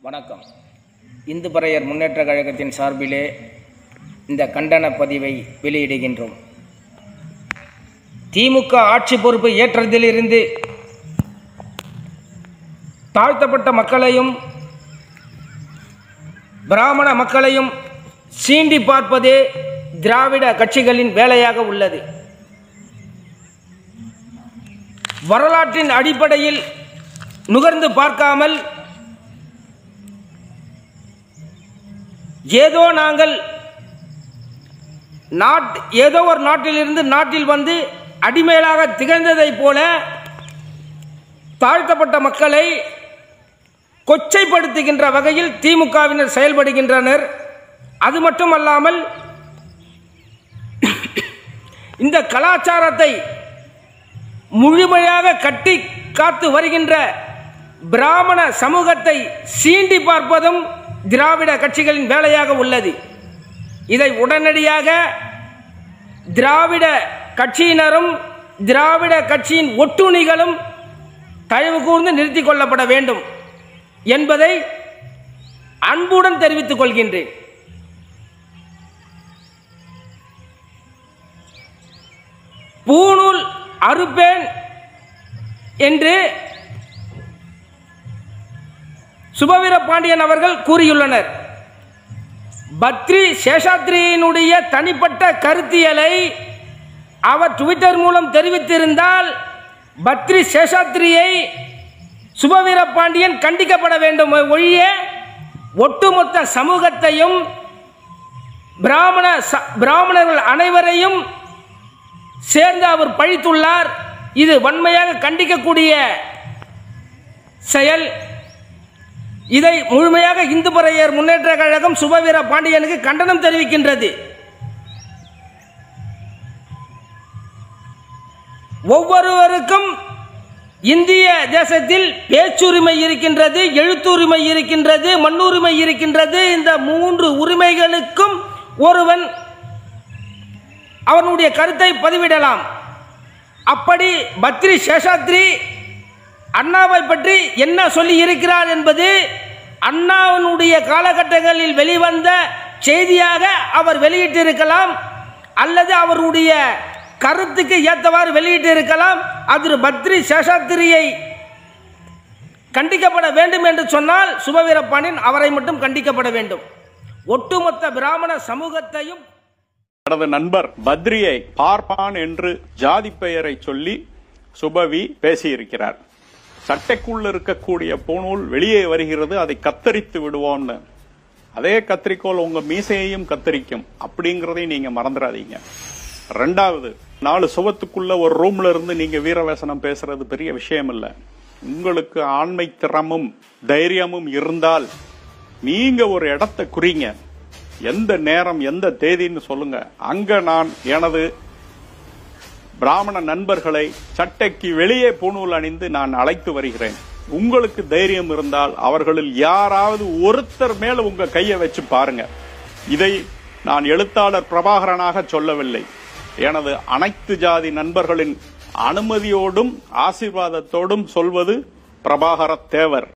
வணக்கம் இந்து பறையர் முன்னேற்ற கழகத்தின் சார்பிலே இந்த கண்டன பதிவை வெளியிடுகின்றோம் திமுக ஆட்சி பொறுப்பு ஏற்றதிலிருந்து தாழ்த்தப்பட்ட மக்களையும் பிராமண மக்களையும் சீண்டி பார்ப்பதே திராவிட கட்சிகளின் வேலையாக உள்ளது வரலாற்றின் அடிப்படையில் நுகர்ந்து பார்க்காமல் ஏதோ நாங்கள் நாட் ஏதோ ஒரு நாட்டிலிருந்து நாட்டில் வந்து அடிமைகளாக திகழ்ந்ததைப் போல தாழ்த்தப்பட்ட மக்களை கொச்சைப்படுத்துகின்ற வகையில் திமுகவினர் செயல்படுகின்றனர் அது மட்டுமல்லாமல் இந்த கலாச்சாரத்தை முழுமையாக கட்டி காத்து வருகின்ற பிராமண சமூகத்தை சீண்டி பார்ப்பதும் திராவிட கட்சிகளின் வேலையாக உள்ளது இதை உடனடியாக திராவிட கட்சியினரும் திராவிட கட்சியின் ஒட்டுணிகளும் தயவு கூர்ந்து நிறுத்திக் கொள்ளப்பட வேண்டும் என்பதை அன்புடன் தெரிவித்துக் கொள்கின்றேன் பூணூல் அறுப்பேன் என்று சுபவீர பாண்டியன் அவர்கள் கூறியுள்ளனர் பத்ரி சேஷாத்ரியினுடைய தனிப்பட்ட கருத்தியலை அவர் ட்விட்டர் மூலம் தெரிவித்திருந்தால் பத்ரி சேஷாத்ரியை சுபவீர பாண்டியன் கண்டிக்கப்பட வேண்டும் ஒழிய ஒட்டுமொத்த சமூகத்தையும் பிராமண ச- பிராமணர்கள் அனைவரையும் சேர்ந்து அவர் பழித்துள்ளார் இது வன்மையாக கண்டிக்கக்கூடிய செயல் இதை முழுமையாக இந்து பறையர் முன்னேற்ற கழகம் சுபவீர பாண்டியனுக்கு கண்டனம் தெரிவிக்கின்றது ஒவ்வொருவருக்கும் இந்திய தேசத்தில் பேச்சுரிமை இருக்கின்றது எழுத்துரிமை இருக்கின்றது மண்ணுரிமை இருக்கின்றது இந்த மூன்று உரிமைகளுக்கும் ஒருவன் அவனுடைய கருத்தை பதிவிடலாம் அப்படி பத்ரி சேஷாத்ரி அண்ணாவை பற்றி என்ன சொல்லி இருக்கிறார் என்பது அண்ணாவினுடைய காலகட்டங்களில் வெளிவந்த செய்தியாக அவர் வெளியிட்டிருக்கலாம் அல்லது அவருடைய கருத்துக்கு ஏற்றவாறு வெளியிட்டு இருக்கலாம் அது பத்ரி சேஷாத்திரியை கண்டிக்கப்பட வேண்டும் என்று சொன்னால் சுபவீரப்பாண்டியன் அவரை மட்டும் கண்டிக்கப்பட வேண்டும் ஒட்டுமொத்த பிராமண சமூகத்தையும் எனது நண்பர் பத்ரியை பார்ப்பான் என்று ஜாதி பெயரை சொல்லி சுபவி பேசியிருக்கிறார் சட்டைக்குள்ள இருக்கக்கூடிய பூணூல் வெளியே வருகிறது அதை கத்தரித்து விடுவோம்னு அதே கத்திரிக்கோல் உங்க மீசையையும் கத்தரிக்கும் அப்படிங்கறதை நீங்க மறந்துடாதீங்க ரெண்டாவது நாலு சுவத்துக்குள்ள ஒரு ரூம்ல இருந்து நீங்க வீரவேசனம் பேசுறது பெரிய விஷயம் இல்ல உங்களுக்கு ஆண்மை திறமும் தைரியமும் இருந்தால் நீங்க ஒரு இடத்தை குறிங்க எந்த நேரம் எந்த தேதின்னு சொல்லுங்க அங்க நான் எனது பிராமண நண்பர்களை சட்டைக்கு வெளியே பூணூல் அணிந்து நான் அழைத்து வருகிறேன் உங்களுக்கு தைரியம் இருந்தால் அவர்களில் யாராவது ஒருத்தர் மேல உங்க கையை வச்சு பாருங்க இதை நான் எழுத்தாளர் பிரபாகரனாக சொல்லவில்லை எனது அனைத்து ஜாதி நண்பர்களின் அனுமதியோடும் ஆசீர்வாதத்தோடும் சொல்வது பிரபாகர தேவர்